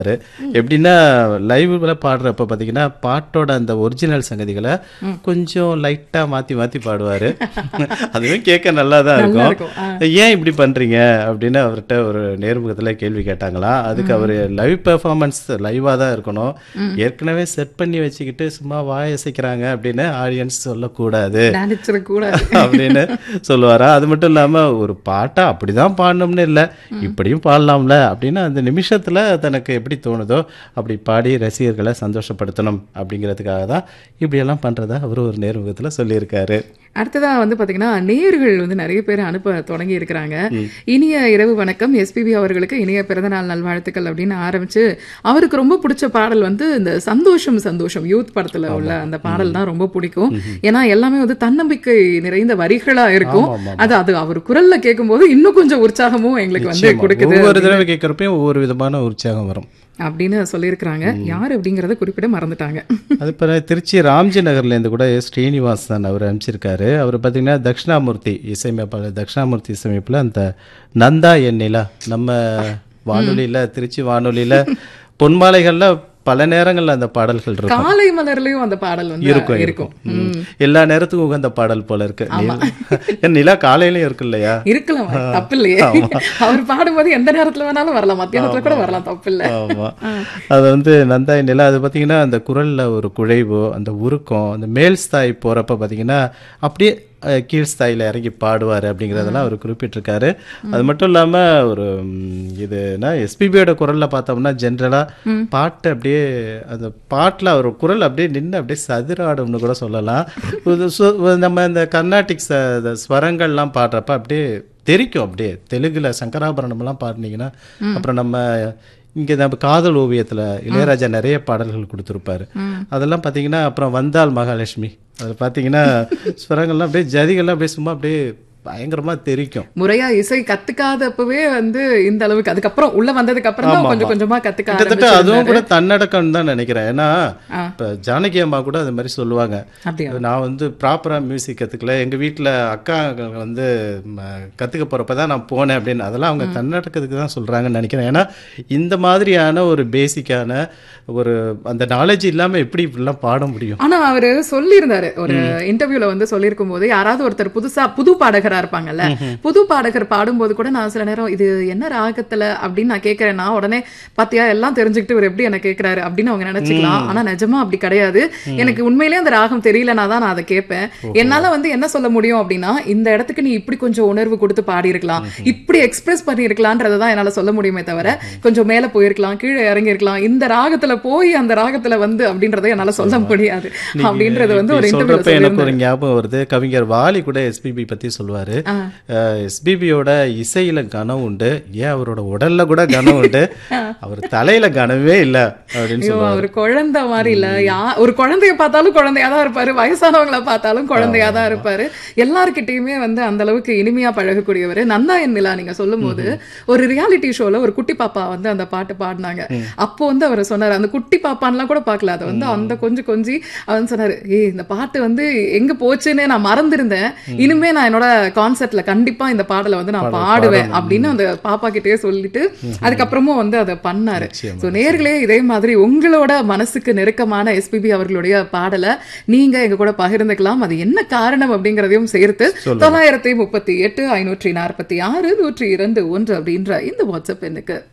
எப்படின்னா லைவ்ல பாடுறப்ப பார்த்தீங்கன்னா பாட்டோட அந்த ஒரிஜினல் சங்கதிகளை கொஞ்சம் லைட்டா மாத்தி மாத்தி பாடுவாரு அதுவே கேட்க நல்லா தான் நல்லா இருக்கும் இருக்கும் ஏன் இப்படி பண்றீங்க அப்படின்னு அவர்கிட்ட ஒரு நேர்முகத்துல கேள்வி கேட்டாங்களா அதுக்கு அவர் லைவ் பெர்ஃபார்மன்ஸ் லைவா தான் இருக்கணும் ஏற்கனவே செட் பண்ணி வச்சுக்கிட்டு சும்மா வாய் அசைக்கிறாங்க அப்படின்னு ஆடியன்ஸ் சொல்லக்கூடாது நினைச்சிடக்கூடாது அப்படின்னு சொல்லுவாரா அது மட்டும் இல்லாம ஒரு பாட்டை அப்படிதான் பாடணும்னு இல்லை இப்படியும் பாடலாம்ல அப்படின்னு அந்த நிமிஷத்துல தனக்கு எப்படி தோணுதோ அப்படி பாடி ரசிகர்களை சந்தோஷப்படுத்தணும் அப்படிங்கிறதுக்காக தான் இப்படியெல்லாம் பண்றதா அவர் ஒரு நேர்முகத்துல சொல்லியிருக்காரு அடுத்ததா வந்து பாத்தீங்கன்னா நேர்கள் வந்து நிறைய பேர் அனுப்ப தொடங்கி இருக்கிறாங்க இனிய இரவு வணக்கம் எஸ்பிபி அவர்களுக்கு இனிய பிறந்தநாள் நல்வாழ்த்துக்கள் அப்படின்னு ஆரம்பிச்சு அவருக்கு ரொம்ப பிடிச்ச பாடல் வந்து இந்த சந்தோஷம் சந்தோஷம் யூத் படத்துல உள்ள அந்த பாடல் தான் ரொம்ப பிடிக்கும் ஏன்னா எல்லாமே வந்து தன்னம்பிக்கை நிறைந்த வரிகளா இருக்கும் ஆமா, அது அது அவர் குரல்ல கேட்கும்போது இன்னும் கொஞ்சம் உற்சாகமும் எங்களுக்கு வந்து நிச்சயமா. கொடுக்குது ஒவ்வொரு தடவை கேட்குறப்பையும் ஒவ்வொரு விதமான உற்சாகம் வரும் அப்படின்னு சொல்லியிருக்கிறாங்க யார் அப்படிங்கறத குறிப்பிட மறந்துட்டாங்க அது பிறகு திருச்சி ராம்ஜி நகர்லேருந்து கூட எஸ் ஸ்ரீனிவாசன் அவர் அனுப்பிச்சிருக்காரு அவர் பார்த்தீங்கன்னா தக்ஷணாமூர்த்தி இசையமைப்பாளர் தக்ஷணாமூர்த்தி இசையமைப்பில் அந்த நந்தா எண்ணிலா நம்ம வானொலியில் திருச்சி வானொலியில் பொன்மாலைகளில் பல நேரங்கள்ல அந்த பாடல்கள் இருக்கும் காலை மலர்லயும் அந்த பாடல் வந்து இருக்கும் இருக்கும் இருக்கும் ம். எல்லா நேரத்துக்கும் உகந்த பாடல் போல இருக்கு நிலா- நிலா காலையிலயும் இருக்கு இல்லையா இருக்கலாம் தப்பு இல்லையே அவர் பாடும்போது எந்த நேரத்துல வேணாலும் வரலாம் மத்தியானத்துல கூட வரலாம் தப்பு இல்ல ஆமா அது வந்து நந்தாய் நிலா அது பார்த்தீங்கன்னா அந்த குரல்ல ஒரு குழைவு அந்த உருக்கம் அந்த மேல் ஸ்தாய் போறப்ப பார்த்தீங்கன்னா அப்படியே அஹ், கீழ் ஸ்தாயில இறங்கி பாடுவார் அப்படிங்கிறதெல்லாம் அவர் குறிப்பிட்டிருக்காரு அது மட்டும் இல்லாம ஒரு ம், இதுனா எஸ்பிபியோட குரல்ல பார்த்தோம்னா ஜென்ரலா பாட்டு அப்படியே அந்த பாட்டுல அவர் குரல் அப்படியே நின்று அப்படியே சதுராடும்னு கூட சொல்லலாம் இது சு- நம்ம இந்த கர்நாடிக் ச- இந்த ஸ்வரங்கள்லாம் பாடுறப்ப அப்படியே தெரிக்கும் அப்படியே தெலுங்குல சங்கராபரணம்லாம் பாடினீங்கன்னா அப்புறம் நம்ம இங்கே நம்ம காதல் ஓவியத்துல இளையராஜா நிறைய பாடல்கள் கொடுத்துருப்பாரு அதெல்லாம் பார்த்தீங்கன்னா அப்புறம் வந்தால் மகாலட்சுமி அதில் பார்த்தீங்கன்னா ஸ்வரங்கள்லாம் அப்படியே ஜதிகள்லாம் அப்படியே சும்மா அப்படியே பயங்கரமா தெரிக்கும் முறையா இசை கத்துக்காதப்பவே வந்து இந்த அளவுக்கு அதுக்கப்புறம் உள்ள வந்ததுக்கு அப்புறம் தான் ஆமா, கொஞ்சம் ஆமா. கொஞ்சமா கத்துக்க கிட்டத்தட்ட ஆரம்பிச்சிருந்தாரு. அதுவும் கூட தன்னடக்கம் தான் நினைக்கிறேன் ஏன்னா ஆ. இப்போ ஜானகி அம்மா கூட அது மாதிரி சொல்லுவாங்க அப்படியா நான் வந்து ப்ராப்பராக மியூசிக் கற்றுக்கல எங்கள் வீட்டில் அக்கா வந்து ம, கத்துக்க போகிறப்ப தான் நான் போனேன் அப்படின்னு அதெல்லாம் அவங்க தன்னடக்கத்துக்கு தான் சொல்கிறாங்கன்னு நினைக்கிறேன் ஏன்னா இந்த மாதிரியான ஒரு பேசிக்கான ஒரு அந்த நாலேஜ் இல்லாமல் எப்படி இப்படிலாம் பாட முடியும் ஆனா அவரு சொல்லியிருந்தாரு ஒரு இன்டர்வியூல வந்து சொல்லியிருக்கும் போது யாராவது ஒருத்தர் புதுசா புது பாடகரா இருப்பாங்கல்ல புது பாடகர் பாடும்போது கூட நான் சில நேரம் இது என்ன ராகத்துல அப்படின்னு நான் கேட்கறேன்னா உடனே பாத்தியா எல்லாம் தெரிஞ்சுக்கிட்டு இவர் எப்படி என்ன கேட்கறாரு அப்படின்னு அவங்க நினைச்சுக்கலாம் ஆனா நிஜமா அப்படி கிடையாது எனக்கு உண்மையிலேயே அந்த ராகம் தெரியலனா தான் நான் அதை கேட்பேன் என்னால வந்து என்ன சொல்ல முடியும் அப்படின்னா இந்த இடத்துக்கு நீ இப்படி கொஞ்சம் உணர்வு கொடுத்து பாடி இருக்கலாம் இப்படி எக்ஸ்பிரஸ் பண்ணியிருக்கலான்றதை தான் என்னால சொல்ல முடியுமே தவிர கொஞ்சம் மேல போயிருக்கலாம் கீழே இறங்கி இருக்கலாம் இந்த ராகத்துல போய் அந்த ராகத்துல வந்து அப்படின்றத என்னால சொல்ல முடியாது அப்படின்றது வந்து ஒரு இப்படி இன்டர்வியூல சொல்றப்ப எனக்கு ஒரு ஞாபகம் வருது கவிஞர் வாலி கூட எஸ்பிபி பத்தி சொல்லுவாரு எஸ்பிபியோட இசையில கனம் உண்டு ஏன் அவரோட உடல்ல கூட கனம் உண்டு அவர் தலையில கனமே இல்ல அப்படின்னு ஐயோ, சொல்லுவாரு அவர் குழந்தை மாதிரி இல்ல யா ஒரு குழந்தைய பார்த்தாலும் குழந்தையா தான் இருப்பாரு வயசானவங்கள பார்த்தாலும் குழந்தையா தான் இருப்பாரு எல்லார்கிட்டயுமே வந்து அந்த அளவுக்கு இனிமையா பழகக்கூடியவர் நந்தா என் நிலா நீங்க சொல்லும் போது ஒரு ரியாலிட்டி ஷோல ஒரு குட்டி பாப்பா வந்து அந்த பாட்டு பாடினாங்க அப்போ வந்து அவர் சொன்னாரு அந்த குட்டி பாப்பான்லாம் கூட பார்க்கல அதை வந்து அந்த கொஞ்சம் கொஞ்சி அவன் சொன்னாரு ஏய் இந்த பாட்டு வந்து எங்க போச்சுன்னு நான் மறந்திருந்தேன் இனிமே நான் என்னோட கான்செர்ட்ல கண்டிப்பா இந்த பாடலை வந்து நான் பாடுவேன் அப்படின்னு அந்த பாப்பா கிட்டயே சொல்லிட்டு அதுக்கப்புறமும் வந்து அதை பண்ணாரு ஸோ நேர்களே இதே மாதிரி உங்களோட மனசுக்கு நெருக்கமான எஸ்பிபி அவர்களுடைய பாடலை நீங்க எங்க கூட பகிர்ந்துக்கலாம் அது என்ன காரணம் அப்படிங்கறதையும் சேர்த்து தொள்ளாயிரத்தி முப்பத்தி எட்டு ஐநூற்றி நாற்பத்தி ஆறு நூற்றி இரண்டு ஒன்று அப்படின்ற இந்த வாட்ஸ்அப் எண்ணுக்கு